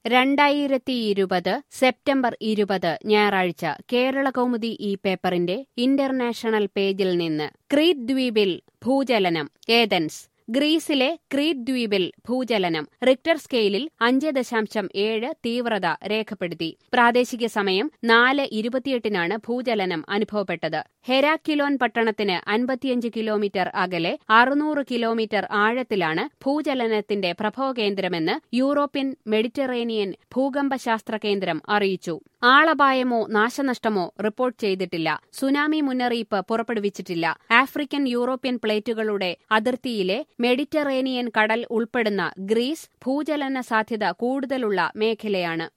രണ്ടായിരത്തിയിരുപത് സെപ്റ്റംബർ ഇരുപത് ഞായറാഴ്ച കേരള കൗമുദി ഈ പേപ്പറിന്റെ ഇന്റർനാഷണൽ പേജിൽ നിന്ന് ക്രീറ്റ് ദ്വീപിൽ ഭൂചലനം ഏതൻസ് ഗ്രീസിലെ ക്രീറ്റ് ദ്വീപിൽ ഭൂചലനം റിക്ടർ സ്കെയിലിൽ അഞ്ച് ദശാംശം ഏഴ് തീവ്രത രേഖപ്പെടുത്തി പ്രാദേശിക സമയം നാല് ഇരുപത്തിയെട്ടിനാണ് ഭൂചലനം അനുഭവപ്പെട്ടത് ഹെരാക്യുലോൻ പട്ടണത്തിന് അൻപത്തിയഞ്ച് കിലോമീറ്റർ അകലെ അറുന്നൂറ് കിലോമീറ്റർ ആഴത്തിലാണ് ഭൂചലനത്തിന്റെ പ്രഭവകേന്ദ്രമെന്ന് യൂറോപ്യൻ മെഡിറ്ററേനിയൻ ഭൂകമ്പശാസ്ത്ര കേന്ദ്രം അറിയിച്ചു ആളപായമോ നാശനഷ്ടമോ റിപ്പോർട്ട് ചെയ്തിട്ടില്ല സുനാമി മുന്നറിയിപ്പ് പുറപ്പെടുവിച്ചിട്ടില്ല ആഫ്രിക്കൻ യൂറോപ്യൻ പ്ലേറ്റുകളുടെ അതിർത്തിയിലെ മെഡിറ്ററേനിയൻ കടൽ ഉൾപ്പെടുന്ന ഗ്രീസ് ഭൂചലന സാധ്യത കൂടുതലുള്ള മേഖലയാണ്